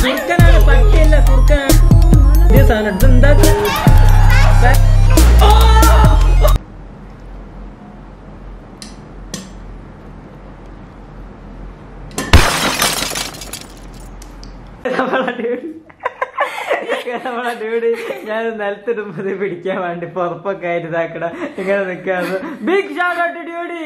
കുറുക്കനാണ് പട്ടിയല്ല കുറുക്കനാണ് ഇതേ സാധനം ഇതെന്താ ഓ! നമ്മളെ dude- നമ്മളെ ഡ്യൂടി ഞാൻ നിലത്തിടുമ്പത് പിടിക്കാൻ വേണ്ടി പുറപ്പൊക്കെ ആയിട്ട് ഇതാക്കണ ഇങ്ങനെ നിൽക്കാന്ന് big shot out duty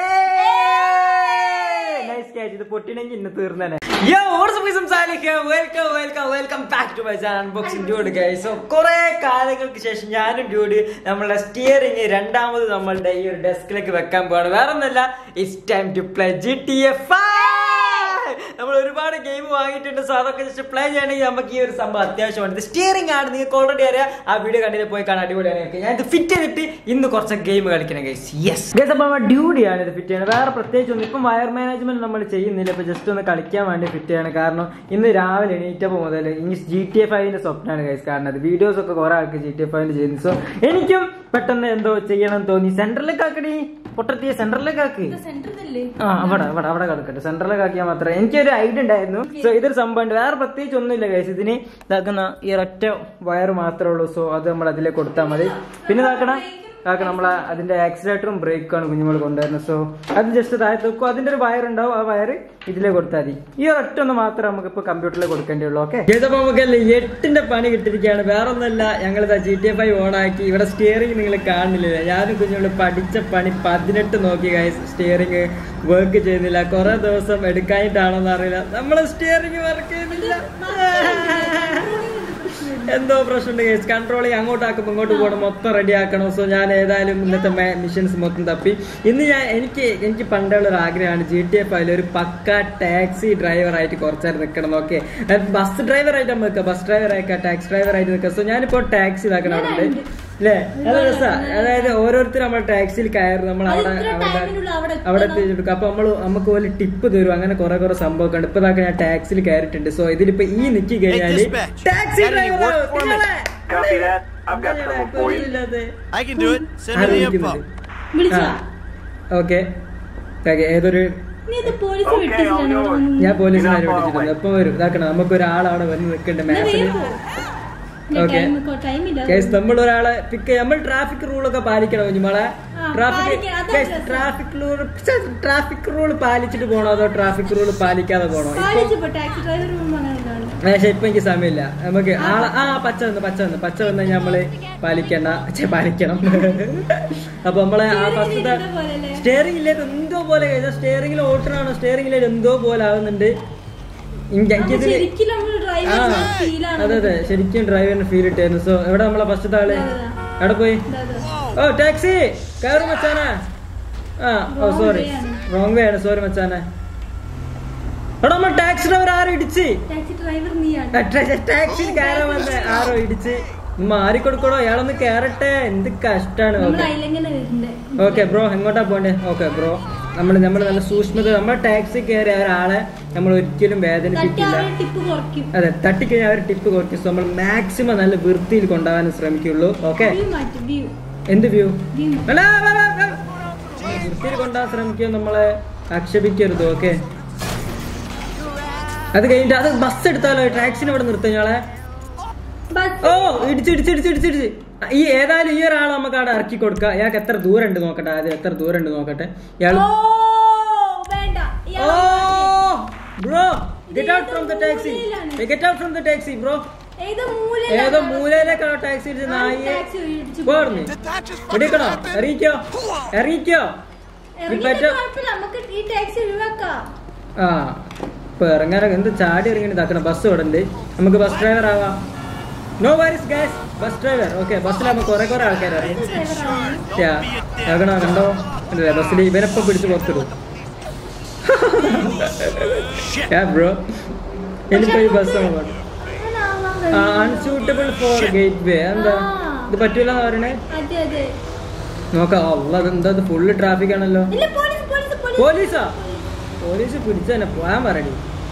nice catch ഇത് പൊട്ടിണെങ്കിൽ ഇന്ന് തീർന്നെ yo welcome welcome welcome back to my channel unboxing dude guys so കുറെ കാലങ്ങൾക്ക് ശേഷം ഞാനും ഡ്യൂഡ് നമ്മളുടെ സ്റ്റിയറിംഗ് രണ്ടാമത് നമ്മളുടെ ഈ ഒരു ഡെസ്കിലേക്ക് വെക്കാൻ പോവാണ് വേറെ ഒന്നല്ല it's time to play G T F നമ്മൾ ഒരുപാട് ഗെയിം വാങ്ങിയിട്ടുണ്ട് സോ അതൊക്കെ ജസ്റ്റ് പ്ലേ ചെയ്യണമെങ്കിൽ നമുക്ക് ഈ ഒരു സംഭവം അത്യാവശ്യമാണ് ഇത് സ്റ്റിയറിംഗ് ആണ് നിങ്ങൾക്ക് ഓൾറെഡി അറിയാം ആ വീഡിയോ കണ്ടിട്ട് പോയി കാണാൻ അടിപൊളിയാണ് നിങ്ങൾക്ക് ഞാൻ ഇത് ഫിറ്റ് ചെയ്തിട്ട് ഇന്ന് കുറച്ച് ഗെയിം കളിക്കണം ഗൈസ് യെസ് ഗൈസ് അപ്പോൾ നമ്മൾ ഡ്യൂട്ടിയാണ് ഇത് ഫിറ്റ് ചെയ്യുന്നത് വേറെ പ്രത്യേകിച്ച് ഒന്നും ഇപ്പം വയർ മാനേജ്മെന്റ് നമ്മൾ ചെയ്യുന്നില്ല ഇപ്പൊ ജസ്റ്റ് ഒന്ന് കളിക്കാൻ വേണ്ടി ഫിറ്റ് ചെയ്യണം കാരണം ഇന്ന് രാവിലെ എണീറ്റപ്പോൾ മുതൽ ഇനി ജി ടി എഫ് ഐന്റെ സ്വപ്നമാണ് ഗൈസ് കാരണം അത് വീഡിയോസ് ഒക്കെ കുറെ ആൾക്ക് ജി ടി എഫ് ഐന്റെ ചെയ്യുന്നു സോ എനിക്കും പെട്ടെന്ന് എന്തോ ചെയ്യണം എന്ന് തോന്നി സെന്ററിലേക്ക് ആക്കടി പൊട്ടത്തിയ സെന്ററിലേക്ക് ആക്കി സെന്ററിലല്ലേ ആ അവിടെ അവിടെ അവിടെ കിടക്കട്ടെ സെൻട്രലിലേക്ക് ആക്കിയാൽ മാത്രമേ എനിക്കൊരു ഐഡിയ ഉണ്ടായിരുന്നു സോ ഇതൊരു സംഭവം വേറെ പ്രത്യേകിച്ച് ഒന്നുമില്ല ഗൈസ് ഇതിന് ഇതാക്കുന്ന ഈ ഒരൊറ്റ വയർ മാത്രമേ ഉള്ളൂ സോ അത് നമ്മൾ അതിലേക്ക് കൊടുത്താൽ മതി പിന്നെ ഇതാക്കണം ഇതാക്കണം നമ്മളെ അതിന്റെ ആക്സിലേറ്ററും ബ്രേക്കാണ് കുഞ്ഞുങ്ങൾ കൊണ്ടുവരുന്നത് സോ അത് ജസ്റ്റ് താഴത്ത് വെക്കും അതിന്റെ ഒരു വയർ ഉണ്ടാവും ആ വയർ ഇതിലേക്ക് കൊടുത്താൽ മതി ഈ ഒരൊറ്റ ഒന്ന് മാത്രമേ നമുക്ക് ഇപ്പൊ കമ്പ്യൂട്ടറിൽ കൊടുക്കേണ്ടിയുള്ളൂ ഓക്കെ ഇതിപ്പോ നമുക്കല്ലേ എട്ടിന്റെ പണി കിട്ടിയിരിക്കുകയാണ് വേറെ ഒന്നല്ല ഞങ്ങൾ G T F I on ആക്കി ഇവിടെ സ്റ്റിയറിംഗ് നിങ്ങൾ കാണുന്നില്ല ഞാനും കുഞ്ഞുങ്ങൾ പഠിച്ച പണി പതിനെട്ട് നോക്കി സ്റ്റിയറിംഗ് വർക്ക് ചെയ്യുന്നില്ല കുറെ ദിവസം എടുക്കാനിട്ടാണോന്ന് അറിയില്ല നമ്മളെ സ്റ്റിയറിംഗ് വർക്ക് ചെയ്യുന്നില്ല എന്തോ പ്രശ്നമുണ്ട് കേസ് കൺട്രോളിങ് അങ്ങോട്ടാക്കുമ്പോൾ ഇങ്ങോട്ട് പോകണം മൊത്തം റെഡി ആക്കണം സോ ഞാൻ ഏതായാലും ഇന്നത്തെ മിഷൻസ് മൊത്തം തപ്പി ഇന്ന് ഞാൻ എനിക്ക് എനിക്ക് പണ്ടുള്ള ഒരു ആഗ്രഹമാണ് ജി ടി എഫ് അതിൽ ഒരു പക്ക ടാക്സി ഡ്രൈവർ ആയിട്ട് കുറച്ചേരം നിൽക്കണം ഓക്കെ ബസ് ഡ്രൈവർ ആയിട്ട് നമ്മൾ നിൽക്കുക ബസ് ഡ്രൈവർ ആയിക്കാം ടാക്സി ഡ്രൈവർ ആയിട്ട് നിൽക്കുക സോ ഞാനിപ്പോ ടാക്സി ഇതാക്കണം അവിടെ ഉണ്ട് അല്ലേ അത് രസാ അതായത് ഓരോരുത്തരും നമ്മൾ ടാക്സിയിൽ കയറി നമ്മൾ അവിടെ ഇത്ര അവിടെ ടൈമിനുള്ള അവിടെ അവിടെ എത്തിച്ചെടുക്കും അപ്പൊ നമ്മള് നമുക്ക് പോലെ ടിപ്പ് തരും അങ്ങനെ കുറെ കുറെ സംഭവമൊക്കെ ഉണ്ട് ഇപ്പൊ ഇതാക്കാൻ ഞാൻ ടാക്സിയിൽ കയറിയിട്ടുണ്ട് സോ ഇതിലിപ്പോ ഈ നിക്കി കഴിഞ്ഞാല് dispatch. Taxi Got any work for me? Copy that. I've got trouble for you. I can do it. Send me the info. വിളിച്ചാ ഓക്കെ ഏതൊരു നീ ഇത് പോലീസ് Okay, I'll go. വെട്ടിച്ചിട്ടാണ് ഞാൻ പോലീസിനെ You're not far വിളിച്ചിട്ടുണ്ട് എപ്പൊ വരും ഇതാക്കണം നമുക്ക് ഒരാൾ അവിടെ വന്ന് നിൽക്കണ്ട മാപ്പിൽ Okay. ടൈമില്ല കേസ് നമ്മൾ ഒരാളെ പിക്ക് നമ്മൾ ട്രാഫിക് റൂളൊക്കെ പാലിക്കണം കുഞ്ഞുമോളെ ആ, ട്രാഫിക് പാലിക്കണം, അതാ രസം. ട്രാഫിക് റൂൾ ട്രാഫിക് റൂൾ പാലിച്ചിട്ട് പോണോ അതോ ട്രാഫിക് റൂൾ പാലിക്കാതെ പോണോ ഇപ്പൊ പാലിച്ചപ്പോ ടാക്സി ഡ്രൈവർ അങ്ങനെയാണ് പക്ഷെ ഇപ്പൊ എനിക്ക് സമയമില്ല നമുക്ക് ആളെ ആ പച്ച വന്ന് പച്ച വന്ന് പച്ച വന്ന് കഴിഞ്ഞാൽ നമ്മള് പാലിക്കണ്ട ഛെ, പാലിക്കണം അപ്പൊ നമ്മളെ ആ ഫസ്റ്റ് പോലെയല്ലേ? സ്റ്റിയറിംഗ് ഇല്ലേ എന്തോ പോലെ സ്റ്റിയറിംഗിൽ ഓട്ടറാണോ സ്റ്റിയറിംഗിൽ എന്തോ പോലെ ആവുന്നുണ്ട് ഇങ്ങ- എനിക്കിതില് ശരിക്കും നമ്മൾ ആ ഡ്രൈവർ ഫീലാണ് അതെ അതെ ശരിക്കും ഡ്രൈവറിന് ഫീൽ ഇട്ടായിരുന്നു സോ എവിടെ നമ്മളെ ഫസ്റ്റത്തെ ആള് ഇതാ, ഇതാ. എവിടെ പോയി ഇതാ, ഇതാ. ഓ ടാക്സി കയറും മച്ചാനെ ആ ഓ Wrong സോറി way ആണ്. റോങ് വേ ആണ് സോറി മച്ചാനെ എടാ നമ്മൾ ടാക്സി ഡ്രൈവർ ആരും ഇടിച്ച് ടാക്സി ഡ്രൈവർ നീയാണ് ടാക്സിയിൽ കയറാൻ വന്ന് ആരോ ഇടിച്ച് മാറി കൊടുക്കണോ അയാളൊന്ന് കേറട്ടെ എന്ത് കഷ്ടാണ് നമ്മൾ ഓക്കെ അതിലെങ്ങനെ വരുന്നുണ്ട് ഓക്കെ ബ്രോ എങ്ങോട്ടാ പോണ്ടേ ഓക്കെ ബ്രോ നമ്മൾ നമ്മൾ നല്ല സൂക്ഷ്മത നമ്മുടെ ടാക്സി കയറിയ ഒരാളെ നമ്മൾ ഒരിക്കലും തട്ടി വേദനിപ്പിക്കില്ല അവരെ ടിപ്പ് കുറയ്ക്കും അതെ തട്ടിക്കഴിഞ്ഞാൽ അവർ ടിപ്പ് കുറയ്ക്കും സോ നമ്മൾ മാക്സിമം നല്ല വൃത്തിയിൽ കൊണ്ടുപോകാൻ ശ്രമിക്കുള്ളൂ ഓക്കെ വ്യൂ മാറ്റും വ്യൂ എന്ത് വ്യൂ വ്യൂ വൃത്തിയിൽ കൊണ്ടുപോകാൻ ശ്രമിക്കുക നമ്മളെ ആക്ഷേപിക്കരുത് ഓക്കെ അത് കഴിഞ്ഞിട്ട് അത് ബസ് എടുത്താലോ ടാക്സിന് ഇവിടെ നിർത്തും ഞങ്ങളെ ബസ് ഓ ഇടിച്ച് ഇടിച്ച് ഇടിച്ച് ഇടിച്ച് ഇടിച്ച് ഈ ഏതായാലും ഈ ഒരാളെ നമുക്ക് അവിടെ ഇറക്കി കൊടുക്കാം ഇയാൾക്ക് എത്ര ദൂരം ഉണ്ട് നോക്കട്ടെ ആദ്യം എത്ര ദൂരം ഉണ്ട് നോക്കട്ടെ ഇയാൾ ഓ വേണ്ട ഓ bro get out from the taxi get out from the taxi bro ഏതോ മൂല ഏതോ മൂലയിലേക്കാണോ ടാക്സി ഇടിച്ച് നായി പോർന്ന് എടുക്കണോ എറിയിക്കോ എറിയിക്കോ പറ്റും നമുക്ക് ഈ ടാക്സി ഒഴിവാക്കാം ആ ഇപ്പൊ ഇറങ്ങാനൊക്കെ എന്ത് ചാടി ഇറങ്ങി ഇതാക്കണം ബസ് ഇവിടെ ഉണ്ട് നമുക്ക് ബസ് ഡ്രൈവർ ആവാം no worries guys bus driver okay ബസ്സിലാകുമ്പോ കുറെ കുറെ ആൾക്കാർ അറിയാം യാ ഇറങ്ങണോ കണ്ടോ അല്ലേ ബസ്സിൽ ഇവരെപ്പം പിടിച്ച് പുറത്തിടും യാ ബ്രോ എനിക്കിപ്പോ ഈ ബസ് പോകണം അൺസൂട്ടബിൾ ഫോർ ഗേറ്റ് വേ എന്താ ഇത് പറ്റൂല പറയണേ അതെ അതെ നോക്കാം അല്ല എന്താ ഇത് ഫുള്ള് ട്രാഫിക് ആണല്ലോ ഇല്ല പോലീസ് പോലീസ് പോലീസ് പോലീസാ പോലീസ് പിടിച്ചു തന്നെ പോയാൻ പറയണി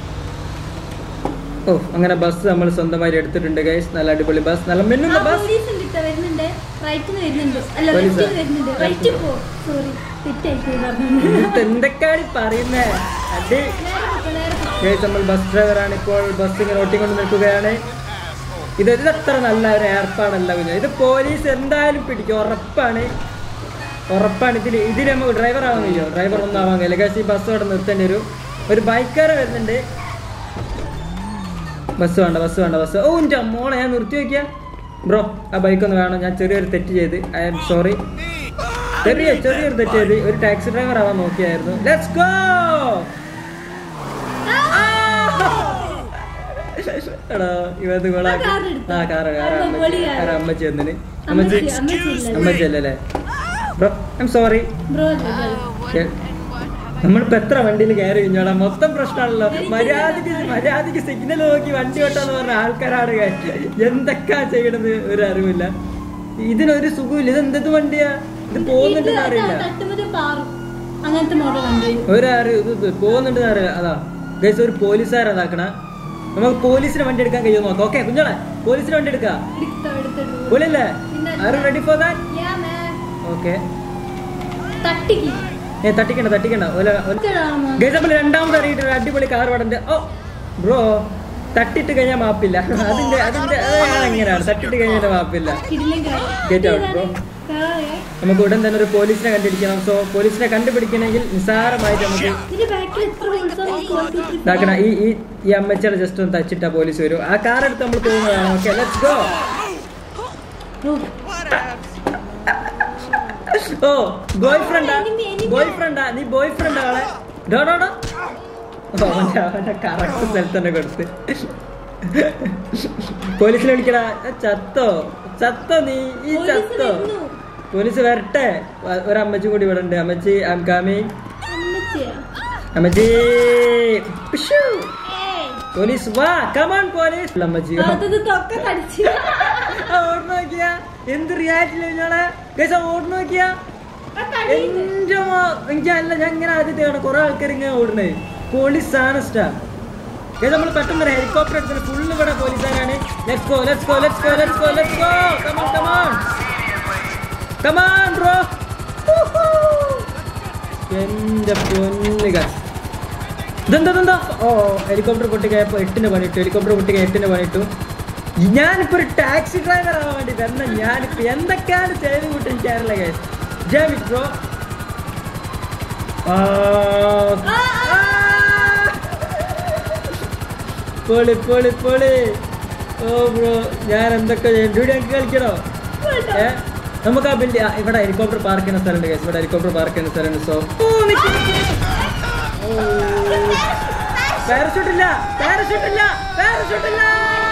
ഓ അങ്ങനെ ബസ് നമ്മൾ സ്വന്തമായിട്ട് എടുത്തിട്ടുണ്ട് ഗൈസ് നല്ല അടിപൊളി ബസ് നല്ല ആ മിന്നുന്ന ബസ് പോലീസ് ഉണ്ട് ട്ടോ, വരുന്നുണ്ട് റൈറ്റിന് വരുന്നുണ്ട് അല്ല പോലീസാ? ലെഫ്റ്റിന് വരുന്നുണ്ട് റൈറ്റ് പോ സോറി തെറ്റായി പോയി പറഞ്ഞു എന്നിട്ട് എന്തൊക്കെയാണ് ഈ പറയുന്നേ അടി നേരെ പോ, നേരെ പോ. ഗൈസ് നമ്മൾ ബസ് ഡ്രൈവറാണ് ഇപ്പോൾ ബസ് ഇങ്ങനെ ഓട്ടിക്കൊണ്ട് നിൽക്കുകയാണ് ഇത് ഇത് അത്ര നല്ല ഒരു ഏർപ്പാടല്ല കുഞ്ഞു ഇത് പോലീസ് എന്തായാലും പിടിക്കും ഉറപ്പാണ് ഉറപ്പാണ് ഇതിൽ ഇതിൽ നമുക്ക് ഡ്രൈവർ ആവാൻ കഴിയുമോ ഡ്രൈവർ ഒന്നും ആവാൻ കഴിയില്ല ഗൈസ് ഈ ബസ് അവിടെ നിർത്തേണ്ടി വരും ഒരു ബൈക്കാർ വരുന്നുണ്ട് ബസ് വേണ്ട ബസ് വേണ്ട ബസ് ഓ എൻ്റെ മോളെ ഞാൻ നിർത്തി വെക്കാം ബ്രോ ആ ബൈക്ക് ഒന്ന് വേണം ഞാൻ ചെറിയൊരു തെറ്റ് ചെയ്ത് ഐ ആം സോറി ചെറിയ ചെറിയൊരു തെറ്റ് ചെയ്ത് ഒരു ടാക്സി ഡ്രൈവർ ആവാൻ നോക്കിയായിരുന്നു ലെറ്റ്സ് ഗോ എടാ ഇവത് കൊളാക്കി ആ, car എടുത്തോ? ആ കാറ് കാറ് അമ്മ പൊളി അമ്മച്ചി car. കാറ് അമ്മച്ചി വന്നിന് അമ്മച്ചി അമ്മച്ചി അമ്മച്ചില്ല അമ്മച്ചി അല്ലല്ലേ bro I'm sorry bro നമ്മളിപ്പോ എത്ര വണ്ടിയിൽ കയറി കഴിഞ്ഞോടാ മൊത്തം പ്രശ്നമാണല്ലോ മര്യാദക്ക് മര്യാദക്ക് സിഗ്നൽ നോക്കി വണ്ടി ഓട്ടാന്ന് പറഞ്ഞ ആൾക്കാരാണ് കാര്യം എന്തൊക്കെയാ ചെയ്യണത് ഒരു അറിവില്ല ഇതിനൊരു സുഖമില്ല ഇത് എന്ത് വണ്ടിയാ ഇത് പോകുന്നുണ്ടെന്ന് അറിയില്ല തട്ടുമൊരു പാറും അങ്ങനത്തെ മോഡൽ വണ്ടി ഒരു അറിവ് ഇത് ഇത് പോകുന്നുണ്ടെന്ന് അറിയില്ല അതാ ഗൈസ് ഒരു പോലീസുകാരതാക്കണ നമുക്ക് പോലീസിന് വണ്ടി എടുക്കാൻ കഴിയുമോ നോക്കാം ഓക്കെ കുഞ്ഞോളെ പോലീസിന് വണ്ടി എടുക്കാം എടുത്തോ എടുത്തിട്ടു പോലല്ലേ പിന്നെ ആരും ready for that Yeah, man. Okay തട്ടിക്ക് ഏ തട്ടിക്കണ്ട തട്ടിക്കണ്ട ഓല ഓല- ഇതെടാമോ? ഗൈസ് നമ്മൾ രണ്ടാമത് അറിയിട്ട് ഒരു അടിപൊളി കാർ പടന്റെ ഓ ബ്രോ തട്ടിട്ട് കഴിഞ്ഞാൽ മാപ്പില്ല അതിന്റെ അതിന്റെ അത് എങ്ങനെയാണ് തട്ടിട്ട് കഴിഞ്ഞാൽ മാപ്പില്ല കിടിലൻ car. Get out, bro. car ഏ? നമുക്ക് ഉടൻ തന്നെ ഒരു പോലീസിനെ കണ്ടുപിടിക്കണം സോ പോലീസിനെ കണ്ടുപിടിക്കണമെങ്കിൽ നിസ്സാരമായിട്ട് നമുക്ക് ഇതിന്റെ ബാക്കിൽ എത്ര wheels ആണ്? One, two, three, four. ഇതാക്കണം ഈ ഈ ഈ അമ്മച്ചയുടെ ജസ്റ്റ് ഒന്ന് തച്ചിട്ടാ പോലീസ് വരും ആ കാർ എടുത്ത് നമ്മൾ പോകുന്നതാണ് ഓക്കെ ലെറ്റ്സ് ഗോ ഓ, ഓ ബോയ് ഫ്രണ്ടാ Enemy, enemy. ബോയ് ഫ്രണ്ടാ നീ ബോയ് ഫ്രണ്ടാ അവളെ ഡോ ഡോ ഡോ ഓ, അവന്റെ അവന്റെ കറക്റ്റ് സ്ഥലത്ത് തന്നെ കൊടുത്ത് പോലീസിനെ വിളിക്കടാ ഏ, ചത്തോ ചത്തോ നീ ഈ പോലീസ് ചത്തോ വരുന്നു. പോലീസ് വരട്ടെ വ- ഒരു അമ്മച്ചി കൂടി ഇവിടെ ഉണ്ട് അമ്മച്ചി ഐ എം കമ്മിങ് അമ്മച്ചിയാ? അമ്മച്ചി പിഷു. ഏയ്. പോലീസ് വാ കമാൺ പോലീസ് അമ്മച്ചി അതത് തൊക്ക കടിച്ചു ഓട് നോക്കിയാ എന്ത് റിയാക്ഷൻ കഴിഞ്ഞോളെ ഗൈസ് ഓട് നോക്കിയാ എന്റെ മോ- എനിക്ക് അല്ല ഞാൻ ഇങ്ങനെ ആദ്യത്തെ കുറെ ആൾക്കാർ ഇങ്ങനെ ഓടുന്നത് പോലീസ് സാനസ്റ്റാ നമ്മൾ പെട്ടെന്ന് ഹെലികോപ്റ്റർ എടുത്തത് ഫുള്ള് ഇവിടെ പോലീസുകാരാണ് let's go let's go let's go let's go let's go come on come on come on bro എന്റെ പൊന്നുക ഇതെന്താ ഇതെന്താ ഓ ഹെലികോപ്റ്റർ പൊട്ടിക്കയപ്പോ എട്ടിന് പണിയിട്ടു ഹെലികോപ്റ്റർ പൊട്ടിക്ക എട്ടിന് പണിയിട്ടു ഞാനിപ്പോ ഒരു ടാക്സി ഡ്രൈവർ ആവാൻ വേണ്ടി വരണം ഞാനിപ്പോ എന്തൊക്കെയാണ് ചെയ്ത് കൂട്ടി എനിക്കറിയില്ല ഗൈസ് ജാമി ബ്രോ പൊളി പൊളി പൊളി ഓ ബ്രോ ഞാൻ എന്തൊക്കെ ഡ്യൂട്ടി എനിക്ക് കളിക്കണോ ഏ നമുക്ക് ആ ബിൽഡ് ഇവിടെ ഹെലികോപ്റ്റർ പാർക്ക് ചെയ്യുന്ന സ്ഥലമുണ്ട് ഗൈസ് ഇവിടെ ഹെലികോപ്റ്റർ പാർക്ക് ചെയ്യുന്ന സ്ഥലമുണ്ട് സോ പാരഷൂട്ട് ഇല്ല പാരഷൂട്ട് ഇല്ല പാരഷൂട്ട് ഇല്ല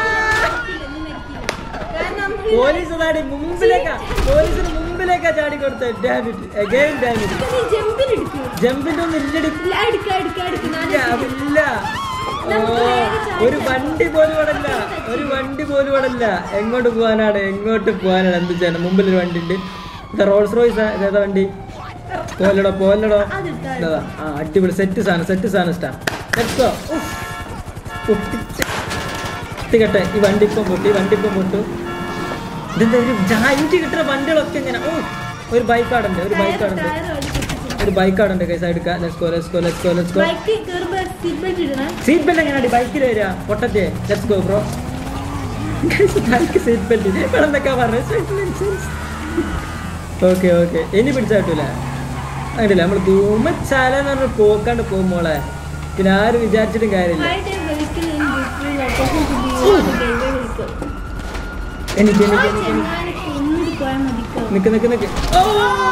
കാരണം പോലീസ് അതാണ് മുമ്പിലേക്കാ പോലീസിന് മുമ്പിലേക്കാ ചാടി കൊടുത്ത ഡാമിറ്റ് അഗൈൻ ഡാമിറ്റ് നീ ജമ്പിനെടുക്കൂ ജമ്പിന്റെ ഒന്നും ഇല്ലടി ഇല്ല എടുക്ക എടുക്ക എടുക്ക ഇല്ല, അതില്ല ഓ, ഒരു വണ്ടി പോലും ഇവിടെ ഇല്ല ഒരു വണ്ടി പോലും ഇവിടെ ഇല്ല എങ്ങോട്ട് പോകാനാണ് എങ്ങോട്ട് പോകാനാണ് എന്ത് ചെയ്യണം മുമ്പിൽ ഒരു വണ്ടി ഉണ്ട് ഇത് റോൾസ് റോയ്സ് ഏതാ വണ്ടി പോലടോ പോലടോ അതെടുത്താ ഇതാ ആ അടിപൊളി സെറ്റ് സാധനം സെറ്റ് സാധനം ഇഷ്ടാ ലെറ്റ്സ് ഗോ പൊട്ടിച്ച് പൊട്ടിക്കട്ടെ ഈ വണ്ടി ഇപ്പം പൊട്ടി ഈ വണ്ടി ഇപ്പം പൊട്ടു ഇതെന്താ ഒരു ജായിന്റ് കിട്ടുന്ന വണ്ടികളൊക്കെ ഇങ്ങനെ ഓ ഒരു ബൈക്കാടുണ്ട് ഒരു ബൈക്കാടുണ്ട് ഒരു ബൈക്കാടുണ്ട് കൈ side let's go let's go let's go let's go bike കയറുമ്പോ സീറ്റ് ബെൽറ്റ് ഇടണേ സീറ്റ് ബെൽറ്റ് എങ്ങനെയാണ് ബൈക്കിൽ വരിക പൊട്ടത്തെ let's go bro bike seat belt ഇവിടെ എന്തൊക്കെയാ പറഞ്ഞത് ഓക്കെ ഓക്കെ ഇനി പിടിച്ചാൽ കിട്ടൂല അങ്ങനെയല്ല നമ്മൾ ധൂമച്ചാലെന്ന് പറഞ്ഞ് പോക്കാണ്ട് പോകും മോളെ പിന്നെ ആരും വിചാരിച്ചിട്ടും കാര്യമില്ല high time vehicle in different location to be delivery vehicle എനിക്ക് ആ എനിക്ക് എനിക്ക് ചെങ്ങാനെ കൊന്നിട്ട് പോയാൽ മതിക്കോ നിക്ക് നിക്ക് നിക്ക് ഓ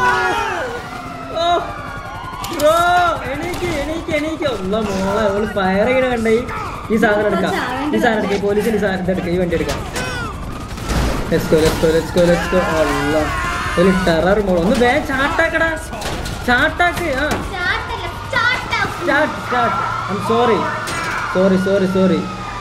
ഓ ബ്രോ എണീക്ക് എണീക്ക് എണീക്ക് ഒന്ന മോളെ അവള് ഫയറിങ്ങനെ കണ്ടേ ഈ സാധനം എടുക്കാം ഈ സാധനം എടുക്കാം ഈ പോലീസിന് ഈ സാധനം എടുക്കാം ഈ വണ്ടി എടുക്കാം let's go let's go let's go let's go അല്ല ഒരു ടെറർ മോൾ ഒന്ന് വേഗം ചാട്ടാക്കടാ ചാട്ടാക്ക് ആ start start I'm sorry sorry sorry sorry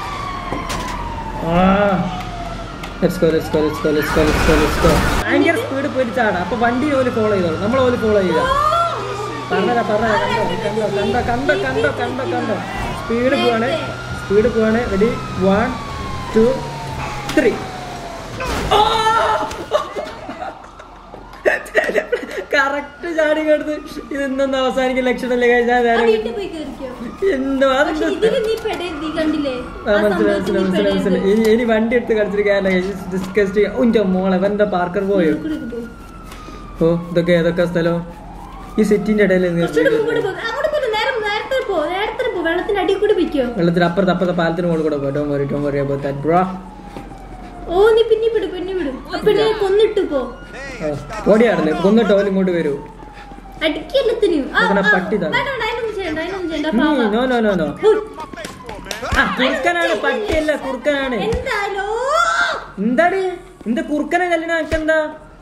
ആ let's go let's go let's go let's go let's go let's go ഭയങ്കര സ്പീഡ് പോയിട്ട് ചാടാം അപ്പൊ വണ്ടി ഓല് ഫോളോ ചെയ്തോളൂ നമ്മൾ ഓല് ഫോളോ ചെയ്യുക പറഞ്ഞതാ പറഞ്ഞതാ കണ്ടോ കണ്ടോ കണ്ടോ കണ്ടോ കണ്ടോ കണ്ടോ കണ്ടോ സ്പീഡ് പോവാണ് സ്പീഡ് പോവാണ് ready one two three correct ചാടി കിടന്ന് ഇതൊന്നും അവസാനിക്കുന്ന ലക്ഷണമല്ലേ കഴിഞ്ഞാൽ ആ നേരെ വീട്ടിൽ പോയി കേറിക്കോ എന്തോ പക്ഷെ അതെന്താ ഇതില് നീ പെടരുത് ഈ കണ്ടില്ലേ ആ, ആ മനസ്സിലായി സംഭവത്തിൽ മനസ്സിലായി നീ മനസ്സിലായി മനസ്സിലായി പെടരുത്. ഇനി ഇനി വണ്ടി എടുത്ത് കളിച്ചിരിക്കാനല്ല ഡിസ്കസ് ചെയ്യാം ഉന്റെ മോളെ എവന്റെ പാർക്കർ പോയോ ഇവിടെ ഇരിക്കൂ. ഓ ഇതൊക്കെ ഏതൊക്കെ സ്ഥലം ഈ സെറ്റിന്റെ ഇടയിൽ കുറച്ചുകൂടെ മുമ്പോട്ട് പോ. അങ്ങോട്ട് പോ. നേരെ നേരത്തെ പോ നേരത്തെ പോ വെള്ളത്തിന്റെ അടിയിൽ കൂടി പൊയ്ക്കോ വെള്ളത്തിന് അപ്പുറത്ത് അപ്പുറത്തെ പാലത്തിന് മുകളിൽ കൂടെ പോയി don't worry don't worry about that bro ഓ നീ പിന്നെ വിടും പിന്നെ വിടും പിന്നെ കൊന്നിട്ട് പോ ഓടിയാടല്ലേ കൊന്നിട്ട് ഓലും ഇങ്ങോട്ട് വരൂ അടിക്കല്ലത്തിനും ആ, ഇതിനെ ആ, പട്ടി തന്നെ. വേണ്ട, വേണ്ട, അതിനൊന്നും ചെയ്യണ്ട അതിനൊന്നും ചെയ്യണ്ട പാവ. നോ നോ നോ നോ ഹുയ്. ആ കുറുക്കനാണ് പട്ടിയല്ല കുറുക്കനാണ് എന്താലോ എന്താണ് എന്താ കുറുക്കനെ കല്യാണം ആക്കെന്താ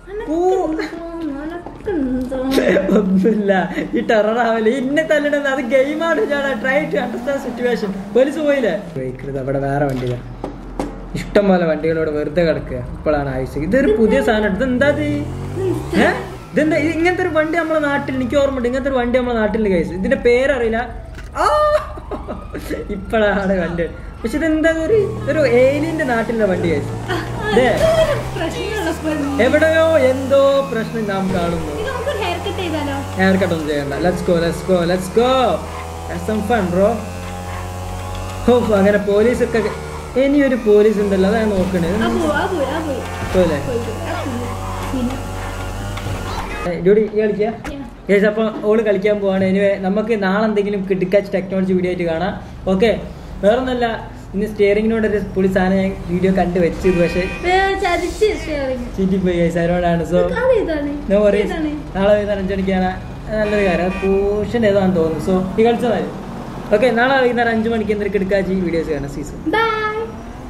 അനക്കെന്തോ? ഒന്നുമില്ല ഈ ടെറർ ആവല്ലേ ഇന്നെ തല്ലണത് അത് ഗെയിമാണ് ഞാൻ try to understand situation police പോയില്ലേ വെഹിക്കിൾ അവിടെ വേറെ വണ്ടിയില്ല ഇഷ്ടം പോലെ വണ്ടികളോട് വെറുതെ കിടക്കുക ഇപ്പോഴാണ് ആവശ്യം ഇതൊരു പുതിയ സാധനം ഇത് എന്താ ഇത് ഏ? ഇതെന്താ ഇത് ഇങ്ങനത്തെ ഒരു വണ്ടി നമ്മളെ നാട്ടിൽ എനിക്ക് ഓർമ്മയുണ്ട് ഇങ്ങനത്തെ ഒരു വണ്ടി നമ്മളെ നാട്ടിൽ കേസ് ഇതിന്റെ പേരറിയില്ല ആ! ഇപ്പോഴാണ് വണ്ടി പക്ഷെ ഇതെന്താ ഒരു ഒരു ഏലിയന്റെ നാട്ടിലുള്ള വണ്ടി കേസ് ഇതേ അതൊരു പ്രശ്നമുള്ള പെണ്ണ്. എവിടെയോ എന്തോ പ്രശ്നം നാം കാണുന്നു ഇത് നമുക്കൊരു ഹെയർ കട്ട് ചെയ്താലോ ഹെയർ കട്ട് ഒന്നും ചെയ്യണ്ട let's go let's go let's go some fun bro ഹോ അങ്ങനെ പോലീസ് ഒക്കെ ഇനി ഒരു പോലീസ് ഉണ്ടല്ലോ അതാ ഞാൻ നോക്കണേ ആ പോയി ആ പോയി ആ പോയി പോലെ പോയി, പോയി. ആ പോയി. പിന്നെ ഡ്യൂടി ഈ കളിക്കുക യേസ് അപ്പൊ ഓള് കളിക്കാൻ പോവാണ് എനിവേ നമുക്ക് നാളെ എന്തെങ്കിലും കിട്ടിക്കാച്ച് ടെക്നോളജി വീഡിയോ ആയിട്ട് കാണാം ഓക്കെ വേറൊന്നല്ല ഇന്ന് സ്റ്റിയറിങ്ങിനോട് ഒരു പുളി സാധനം ഞാൻ വീഡിയോ കണ്ട് വെച്ചത് പക്ഷേ വേ, ചതിച്ച് ഷെയറിങ് ചീറ്റിപ്പോയി ഗൈസ് അതിനോടാണ് സോ അതേതാണ് നോ വറീസ് ഏതാണ് നാളെ വൈകുന്നേരം അഞ്ച് മണിക്കാണ് നല്ലൊരു കാര്യം പോഷൻ ഏതാണെന്ന് തോന്നുന്നു സോ ഈ കളിച്ചതായി ഓക്കെ നാളെ വൈകുന്നേരം അഞ്ച് മണിക്ക് എന്തൊക്കെ എടുക്കാച്ച് ഈ വീഡിയോസ് കാണാം സീസൺ ബൈ